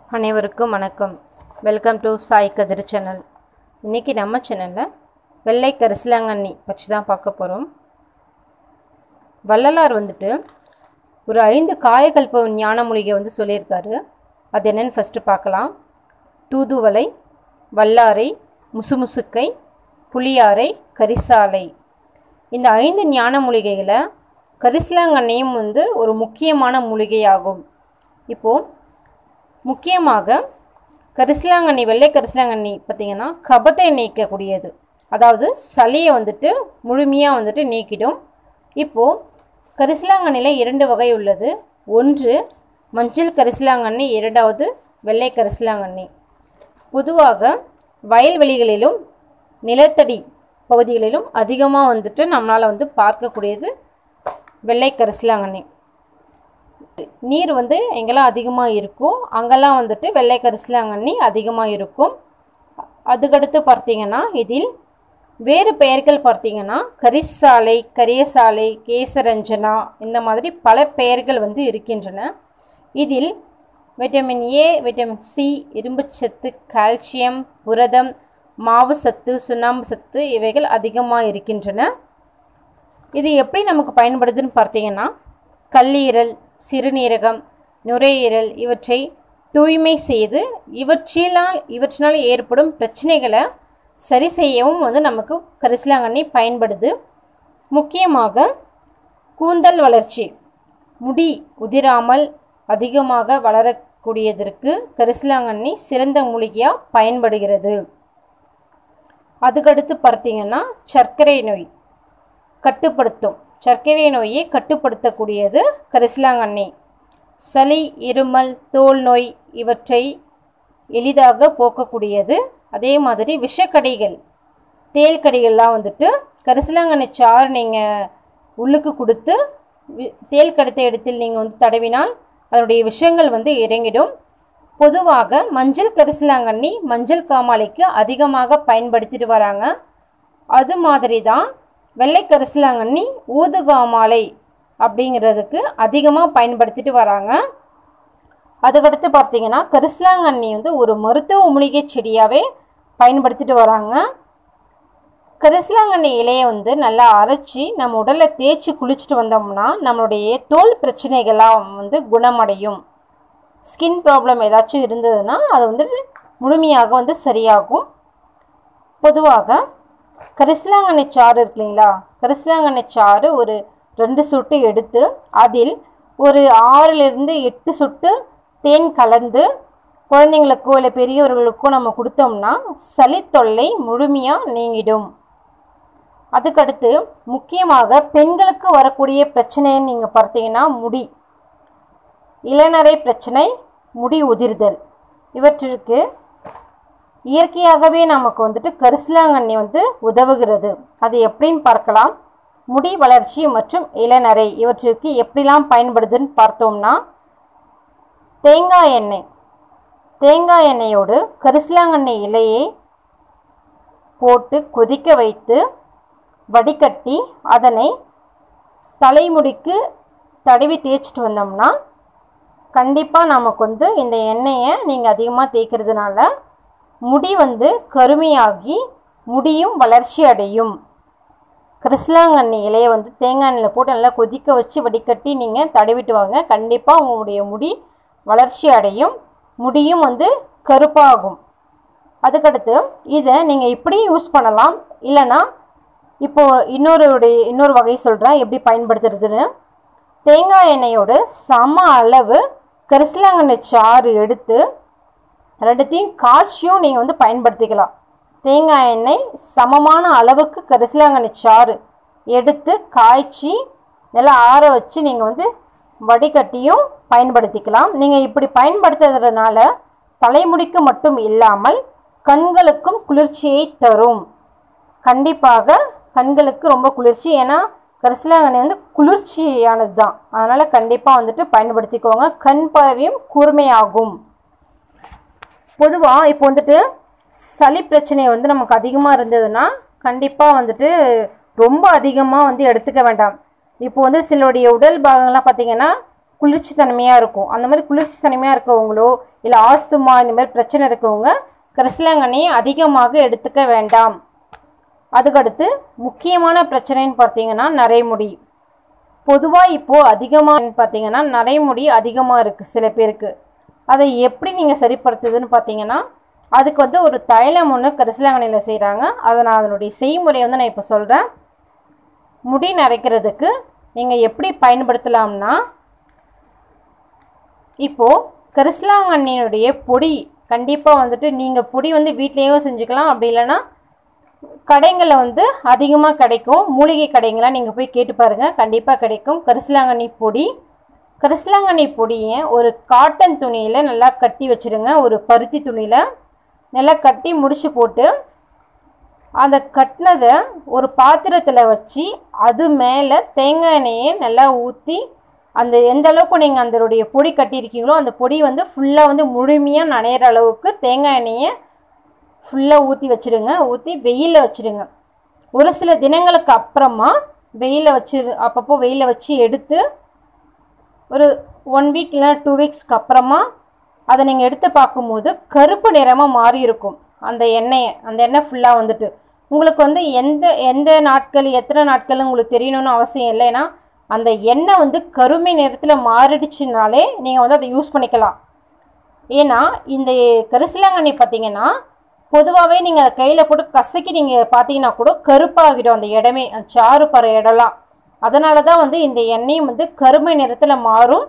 அனைவருக்கும் வணக்கம் welcome to Sai Kathir channel இன்றைக்கி நம்ம சேனலில் வெள்ளை கரிசலாங்கண்ணி பற்றி தான் பார்க்க போகிறோம் வள்ளலார் வந்துட்டு ஒரு ஐந்து காயகல்ப ஞான மூலிகை வந்து சொல்லியிருக்காரு அது என்னன்னு ஃபஸ்ட்டு பார்க்கலாம் தூதுவளை வல்லாரை முசுமுசுக்கை புளியாரை கரிசாலை இந்த ஐந்து ஞான மூலிகைகளை கரிசலாங்கண்ணியும் வந்து ஒரு முக்கியமான மூலிகையாகும் இப்போது முக்கியமாக கரிசலாங்கண்ணி வெள்ளை கரிசலாங்கண்ணி பார்த்திங்கன்னா கபத்தை நீக்கக்கூடியது அதாவது சளியை வந்துட்டு முழுமையாக வந்துட்டு நீக்கிடும் இப்போது கரிசலாங்கண்ணியில் இரண்டு வகை உள்ளது ஒன்று மஞ்சள் கரிசலாங்கண்ணி இரண்டாவது வெள்ளை கரிசலாங்கண்ணி பொதுவாக வயல்வெளிகளிலும் நிலத்தடி பகுதிகளிலும் அதிகமாக வந்துட்டு நம்மளால் வந்து பார்க்கக்கூடியது வெள்ளை கரிசலாங்கண்ணி நீர் வந்து எங்கெல்லாம் அதிகமாக இருக்கும் அங்கெல்லாம் வந்துட்டு வெள்ளை கரிசலாங்கண்ணி அதிகமாக இருக்கும் அதுக்கடுத்து பார்த்தீங்கன்னா இதில் வேறு பெயர்கள் பார்த்தீங்கன்னா கரிசாலை கரியசாலை கேசரஞ்சனா இந்த மாதிரி பல பெயர்கள் வந்து இருக்கின்றன இதில் விட்டமின் ஏ விட்டமின் சி இரும்புச்சத்து கால்சியம் புரதம் மாவு சத்து சுண்ணாம்பு சத்து இவைகள் அதிகமாக இருக்கின்றன இது எப்படி நமக்கு பயன்படுதுன்னு பார்த்தீங்கன்னா கல்லீரல் சிறுநீரகம் நுரையீரல் இவற்றை தூய்மை செய்து இவற்றினால் இவற்றினால் ஏற்படும் பிரச்சனைகளை சரி செய்யவும் வந்து நமக்கு கரிசலாங்கண்ணி பயன்படுது முக்கியமாக கூந்தல் வளர்ச்சி முடி உதிராமல் அதிகமாக வளரக்கூடியதற்கு கரிசலாங்கண்ணி சிறந்த மூலிகையாக பயன்படுகிறது அதுக்கடுத்து பார்த்தீங்கன்னா சர்க்கரை நோய் கட்டுப்படுத்தும் சர்க்கரை நோயை கட்டுப்படுத்தக்கூடியது கரிசலாங்கண்ணி சளி இருமல் தோல் நோய் இவற்றை எளிதாக போக்கக்கூடியது அதே மாதிரி விஷக்கடிகள் தேல் கடிகள்லாம் வந்துட்டு கரிசலாங்கண்ணி சாறு நீங்கள் உள்ளுக்கு கொடுத்து தேல் கடித்த இடத்தில் நீங்கள் வந்து தடவினால் அதனுடைய விஷங்கள் வந்து இறங்கிடும் பொதுவாக மஞ்சள் கரிசலாங்கண்ணி மஞ்சள் காமாலைக்கு அதிகமாக பயன்படுத்திட்டு வராங்க அது மாதிரி தான் வெள்ளை கரிசலாங்கண்ணி ஊதுகாமாலை அப்படிங்கிறதுக்கு அதிகமாக பயன்படுத்திட்டு வராங்க அதுக்கடுத்து பார்த்தீங்கன்னா கரிசலாங்கண்ணி வந்து ஒரு மருத்துவ மூலிகை செடியாகவே பயன்படுத்திட்டு வராங்க கரிசலாங்கண்ணி இலையை வந்து நல்லா அரைச்சி நம்ம உடலில் தேய்ச்சி குளிச்சுட்டு வந்தோம்னா நம்மளுடைய தோல் பிரச்சனைகள்லாம் வந்து குணமடையும் ஸ்கின் ப்ராப்ளம் ஏதாச்சும் இருந்ததுன்னா அது வந்து முழுமையாக வந்து சரியாகும் பொதுவாக கரிசலாங்கண்ணி சாறு இருக்கு இல்லைங்களா கரிசலாங்கண்ணி சாறு ஒரு ரெண்டு சொட்டு எடுத்து அதில் ஒரு ஆறிலிருந்து எட்டு சொட்டு தேன் கலந்து குழந்தைங்களுக்கோ இல்லை பெரியவர்களுக்கோ நம்ம கொடுத்தோம்னா சளி தொல்லை முழுமையாக நீங்கிடும் அதுக்கடுத்து முக்கியமாக பெண்களுக்கு வரக்கூடிய பிரச்சனைன்னு நீங்கள் பார்த்தீங்கன்னா முடி இளநரை பிரச்சனை முடி உதிர்தல் இவற்றிற்கு இயற்கையாகவே நமக்கு வந்துட்டு கரிசலாங்கண்ணி வந்து உதவுகிறது அது எப்படின்னு பார்க்கலாம் முடி வளர்ச்சி மற்றும் இளநரை இவற்றிற்கு எப்படிலாம் பயன்படுதுன்னு பார்த்தோம்னா தேங்காய் எண்ணெய் தேங்காய் எண்ணெயோடு கரிசலாங்கண்ணி இலையை போட்டு கொதிக்க வைத்து வடிகட்டி அதனை தலைமுடிக்கு தடவி தேய்ச்சிட்டு வந்தோம்னா கண்டிப்பாக நமக்கு வந்து இந்த எண்ணெயை நீங்கள் அதிகமாக தேய்க்கிறதுனால முடி வந்து கருமையாகி முடியும் வளர்ச்சி அடையும் கிறிஸ்லாங்கண்ணி இலையை வந்து தேங்காய் எண்ணெயில் போட்டு நல்லா கொதிக்க வச்சு வடிகட்டி நீங்கள் தடவிட்டு வாங்க கண்டிப்பாக உங்களுடைய முடி வளர்ச்சி அடையும் முடியும் வந்து கருப்பாகும் அதுக்கடுத்து இதை நீங்கள் இப்படி யூஸ் பண்ணலாம் இல்லைன்னா இப்போது இன்னொரு இன்னொரு வகை சொல்கிறேன் எப்படி பயன்படுத்துறதுன்னு தேங்காய் எண்ணெயோடு சம அளவு கரிசலாங்கண்ணி சாறு எடுத்து ரெண்டுத்தையும் காய்ச்சியும் நீங்கள் வந்து பயன்படுத்திக்கலாம் தேங்காய் எண்ணெய் சமமான அளவுக்கு கரிசலாங்கண்ணி சாறு எடுத்து காய்ச்சி நல்லா ஆற வச்சு நீங்கள் வந்து வடிகட்டியும் பயன்படுத்திக்கலாம் நீங்கள் இப்படி பயன்படுத்துறதுனால தலைமுடிக்கு மட்டும் இல்லாமல் கண்களுக்கும் குளிர்ச்சியை தரும் கண்டிப்பாக கண்களுக்கு ரொம்ப குளிர்ச்சி ஏன்னா கரிசலாங்கண்ணி வந்து குளிர்ச்சியானது தான் அதனால் கண்டிப்பாக வந்துட்டு பயன்படுத்திக்கோங்க கண் பார்வையும் கூர்மையாகும் பொதுவாக இப்போ வந்துட்டு சளி பிரச்சனை வந்து நமக்கு அதிகமாக இருந்ததுன்னா கண்டிப்பாக வந்துட்டு ரொம்ப அதிகமாக வந்து எடுத்துக்க வேண்டாம் இப்போ வந்து சிலருடைய உடல் பாகங்கள்லாம் பார்த்திங்கன்னா குளிர்ச்சி தன்மையாக இருக்கும் அந்த மாதிரி குளிர்ச்சி தன்மையாக இருக்கவங்களோ இல்லை ஆஸ்துமா இந்த மாதிரி பிரச்சனை இருக்கவங்க கரிசலாங்கண்ணியை அதிகமாக எடுத்துக்க வேண்டாம் அதுக்கடுத்து முக்கியமான பிரச்சனைன்னு பார்த்தீங்கன்னா நரைமுடி பொதுவாக இப்போது அதிகமாக பார்த்தீங்கன்னா நரைமுடி அதிகமாக இருக்குது சில பேருக்கு அதை எப்படி நீங்கள் சரிப்படுத்துதுன்னு பார்த்தீங்கன்னா அதுக்கு வந்து ஒரு தைலம் ஒன்று கரிசலாங்கண்ணியில் செய்கிறாங்க அதை நான் அதனுடைய செய்முறை வந்து நான் இப்போ சொல்கிறேன் முடி நரைக்கிறதுக்கு நீங்கள் எப்படி பயன்படுத்தலாம்னா இப்போது கரிசலாங்கண்ணியினுடைய பொடி கண்டிப்பாக வந்துட்டு நீங்கள் பொடி வந்து வீட்லேயும் செஞ்சுக்கலாம் அப்படி இல்லைன்னா கடைங்களில் வந்து அதிகமாக கிடைக்கும் மூலிகை கடைங்களாம் நீங்கள் போய் கேட்டு பாருங்கள் கண்டிப்பாக கிடைக்கும் கரிசலாங்கண்ணி பொடி கரிசலாங்கண்ணி பொடியை ஒரு காட்டன் துணியில் நல்லா கட்டி வச்சுருங்க ஒரு பருத்தி துணியில் நல்லா கட்டி முடிச்சு போட்டு அந்த கட்டினதை ஒரு பாத்திரத்தில் வச்சு அது மேலே தேங்காய் எண்ணெயை நல்லா ஊற்றி அந்த எந்த அளவுக்கு நீங்கள் அதனுடைய பொடி கட்டியிருக்கீங்களோ அந்த பொடி வந்து ஃபுல்லாக வந்து முழுமையாக நனையிற அளவுக்கு தேங்காய் எண்ணெயை ஃபுல்லாக ஊற்றி வச்சுருங்க ஊற்றி வெயிலில் வச்சுருங்க ஒரு சில தினங்களுக்கு அப்புறமா வெயிலில் வச்சு அப்பப்போ வெயிலில் வச்சு எடுத்து ஒரு ஒன் வீக் இல்லைனா டூ வீக்ஸ்க்கு அப்புறமா அதை நீங்கள் எடுத்து பார்க்கும்போது கருப்பு நிறமாக மாறி இருக்கும் அந்த எண்ணெயை அந்த எண்ணெய் ஃபுல்லாக வந்துட்டு உங்களுக்கு வந்து எந்த எந்த நாட்கள் எத்தனை நாட்கள் உங்களுக்கு தெரியணும்னு அவசியம் இல்லை ஏன்னா அந்த எண்ணெய் வந்து கருமை நிறத்தில் மாறிடுச்சுனாலே நீங்கள் வந்து அதை யூஸ் பண்ணிக்கலாம் ஏன்னா இந்த கரிசலாங்கண்ணி பார்த்தீங்கன்னா பொதுவாகவே நீங்கள் அதை கையில் போட்டு கசக்கி நீங்கள் பார்த்தீங்கன்னா கூட கருப்பாகிடும் அந்த இடமே அந்த சாறு பற இடம்லாம் அதனால தான் வந்து இந்த எண்ணெயும் வந்து கருமை நிறத்தில் மாறும்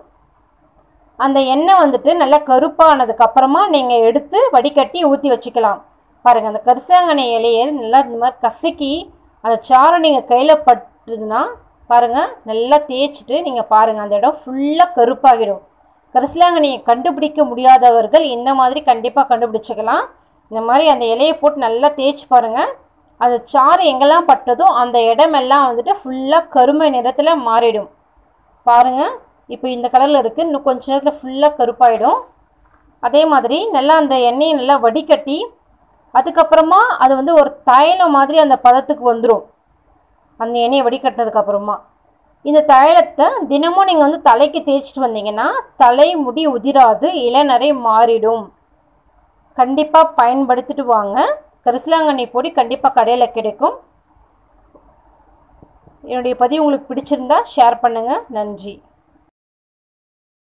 அந்த எண்ணெய் வந்துட்டு நல்லா கருப்பானதுக்கு அப்புறமா நீங்கள் எடுத்து வடிகட்டி ஊற்றி வச்சுக்கலாம் பாருங்கள் அந்த கரிசலாங்கண்ணி இலையை நல்லா இந்த மாதிரி கசக்கி அந்த சாறை நீங்கள் கையில் பட்டுதுன்னா பாருங்கள் நல்லா தேய்ச்சிட்டு நீங்கள் பாருங்கள் அந்த இடம் ஃபுல்லாக கருப்பாகிடும் கரிசலாங்கண்ணியை கண்டுபிடிக்க முடியாதவர்கள் இந்த மாதிரி கண்டிப்பாக கண்டுபிடிச்சிக்கலாம் இந்த மாதிரி அந்த இலையை போட்டு நல்லா தேய்ச்சி பாருங்கள் அந்த சாறு எங்கெல்லாம் பட்டதோ அந்த இடமெல்லாம் வந்துட்டு ஃபுல்லாக கருமை நிறத்தில் மாறிடும் பாருங்கள் இப்போ இந்த கலரில் இருக்குது இன்னும் கொஞ்ச நேரத்தில் ஃபுல்லாக கருப்பாயிடும் அதே மாதிரி நல்லா அந்த எண்ணெயை நல்லா வடிகட்டி அதுக்கப்புறமா அது வந்து ஒரு தைலம் மாதிரி அந்த பதத்துக்கு வந்துடும் அந்த எண்ணெயை வடிகட்டினதுக்கு அப்புறமா இந்த தைலத்தை தினமும் நீங்கள் வந்து தலைக்கு தேய்ச்சிட்டு வந்தீங்கன்னா தலை முடி உதிராது இளநரை மாறிடும் கண்டிப்பாக பயன்படுத்திட்டு வாங்க கரிசலாங்கண்ணி பொடி கண்டிப்பாக கடையில் கிடைக்கும் என்னுடைய பதிவு உங்களுக்கு பிடிச்சிருந்தா ஷேர் பண்ணுங்கள் நன்றி